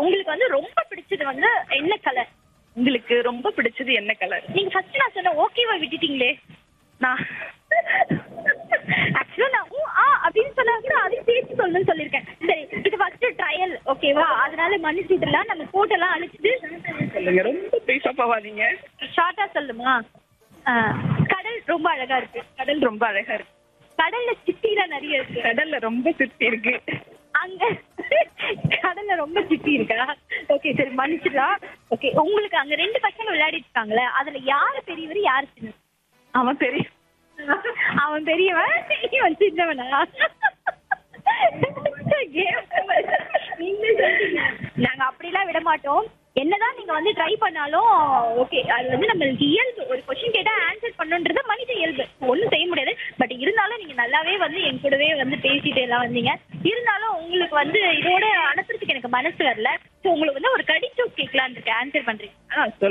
உங்களுக்கு வந்து ரொம்ப பிடிச்சது வந்து என்ன கலர் உங்களுக்கு ரொம்ப பிடிச்சது என்ன கலர் நீங்க ஃபர்ஸ்ட் நான் சொன்ன ஓகேவா விட்டுட்டீங்களே நான் ஆக்சுவலா நான் ஊ ஆ அப்படின்னு சொன்னா கூட அதையும் சேர்த்து சொல்லணும்னு சொல்லியிருக்கேன் சரி இது ஃபர்ஸ்ட் ட்ரையல் ஓகேவா அதனால மன்னிச்சு விட்டுலாம் நம்ம போட்டெல்லாம் அழிச்சிட்டு சொல்லுங்க ரொம்ப பேச போவாதீங்க ஷார்ட்டா சொல்லுமா ஆ, கடல் ரொம்ப அழகா இருக்கு கடல் ரொம்ப அழகா இருக்கு கடல்ல சிப்பிலாம் நிறைய இருக்கு கடல்ல ரொம்ப சுத்தி இருக்கு அங்க கடல்ல ரொம்ப சிப்பி இருக்கா ஓகே சரி மன்னிச்சிடலாம் ஓகே உங்களுக்கு அங்க ரெண்டு பசங்க விளையாடிட்டு இருக்காங்களே அதுல யாரு பெரியவர் யாரு சின்னவர் அவன் தெரியும் அவன் பெரியவன் இவன் சின்னவனா நீங்களே சொல்றீங்க. நாங்க அப்படிலாம் விட மாட்டோம் என்னதான் நீங்க வந்து ட்ரை பண்ணாலும் ஓகே அது வந்து நம்மளுக்கு இயல்பு ஒரு கொஸ்டின் கேட்டா ஆன்சர் பண்ணுன்றது மனித இயல்பு ஒன்றும் செய்ய முடியாது பட் இருந்தாலும் நீங்க நல்லாவே வந்து என் கூடவே வந்து பேசிட்டு எல்லாம் வந்தீங்க இருந்தாலும் உங்களுக்கு வந்து இதோட அனுப்புறதுக்கு எனக்கு மனசு வரல ஸோ உங்களுக்கு வந்து ஒரு கடிச்சோக் கேட்கலான்னு இருக்கு ஆன்சர் பண்றீங்க ஆ